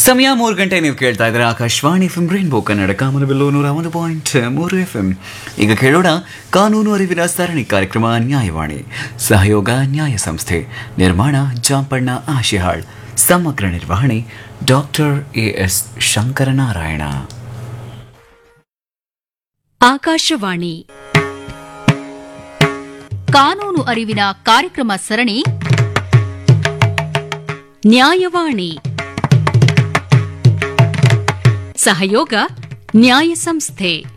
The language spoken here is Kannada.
ಸಮಯ ಮೂರು ಗಂಟೆ ನೀವು ಕೇಳ್ತಾ ಇದ್ರೆ Akashvani F M Rainbow Kannada ಕಾಮನಬಿಲ್ಲು ನೂರ ಒಂದು ಪಾಯಿಂಟ್ ಮೂರು ಎಫ್ ಎಂ ಈಗ ಕೇಳೋಣ ಕಾನೂನು ಅರಿವಿನ ಸರಣಿ ಕಾರ್ಯಕ್ರಮ ನ್ಯಾಯವಾಣಿ ಸಹಯೋಗ ನ್ಯಾಯ ಸಂಸ್ಥೆ ನಿರ್ಮಾಣ ಜಾಂಪಣ್ಣ ಆಶಿಹಾಳ್ ಸಮಗ್ರ ನಿರ್ವಹಣೆ doctor A S Shankaranarayana Akashvani ಕಾನೂನು ಅರಿವಿನ ಕಾರ್ಯಕ್ರಮ ಸರಣಿ ನ್ಯಾಯವಾಣಿ ಸಹಯೋಗ ನ್ಯಾಯ ಸಂಸ್ಥೆ